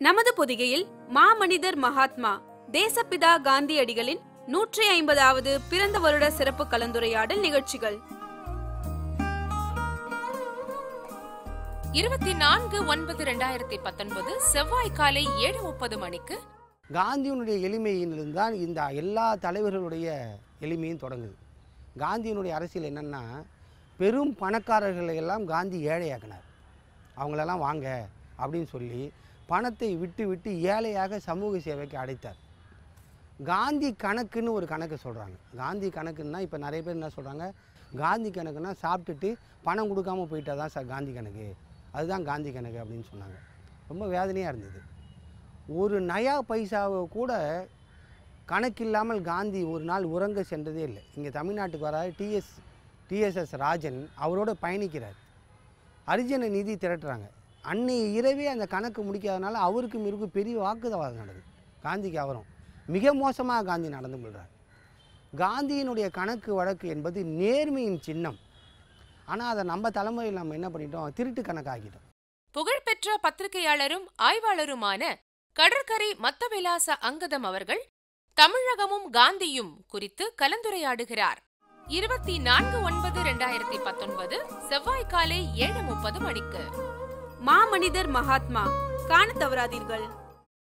நமது பொதிகையில் மாமனிதர் மகாத்மா தேசப்பிதா காந்தியடிகளின் நூற்றி ஐம்பதாவது பிறந்த வருட சிறப்பு கலந்துரையாடல் நிகழ்ச்சிகள் இருபத்தி நான்கு ஒன்பது இரண்டாயிரத்தி பத்தொன்பது செவ்வாய் காலை ஏழு முப்பது மணிக்கு காந்தியினுடைய எளிமையிலிருந்து தான் இந்த எல்லா தலைவர்களுடைய எளிமையும் தொடங்குது காந்தியினுடைய அரசியல் என்னென்னா பெரும் பணக்காரர்களை எல்லாம் காந்தி ஏழையாக்கினார் அவங்களெல்லாம் வாங்க அப்படின்னு சொல்லி பணத்தை விட்டு விட்டு ஏழையாக சமூக சேவைக்கு அடைத்தார் காந்தி கணக்குன்னு ஒரு கணக்கு சொல்கிறாங்க காந்தி கணக்குன்னா இப்போ நிறைய பேர் என்ன சொல்கிறாங்க காந்தி கணக்குன்னா சாப்பிட்டுட்டு பணம் கொடுக்காம போயிட்டா தான் சார் காந்தி கணக்கு அதுதான் காந்தி கணக்கு அப்படின்னு சொன்னாங்க ரொம்ப வேதனையாக இருந்தது ஒரு நயா பைசாவை கூட கணக்கில்லாமல் காந்தி ஒரு நாள் உறங்க சென்றதே இல்லை இங்கே தமிழ்நாட்டுக்கு வர டிஎஸ் டிஎஸ்எஸ் ராஜன் அவரோட பயணிக்கிறார் அரிஜன நிதி திரட்டுறாங்க அன்னைய இரவே அந்த கணக்கு முடிக்காதனால அவருக்கும் இருக்கும் பெரிய வாக்குவாதம் நடக்குது காந்திக்கு அவரும் மிக மோசமாக காந்தி நடந்து கொள்கிறார் காந்தியினுடைய கணக்கு வழக்கு என்பது நேர்மையின் சின்னம் ஆனால் அதை நம்ம தலைமுறையில் நம்ம என்ன பண்ணிட்டோம் திருட்டு கணக்காக்கிட்டோம் புகழ்பெற்ற பத்திரிகையாளரும் ஆய்வாளருமான கடற்கரை மத்தவிலாச அங்கதம் அவர்கள் தமிழகமும் காந்தியும் குறித்து கலந்துரையாடுகிறார் இருபத்தி நான்கு ஒன்பது இரண்டாயிரத்தி பத்தொன்பது செவ்வாய் காலை ஏழு முப்பது மணிக்கு மாமனிதர் மகாத்மா காண தவறாதீர்கள்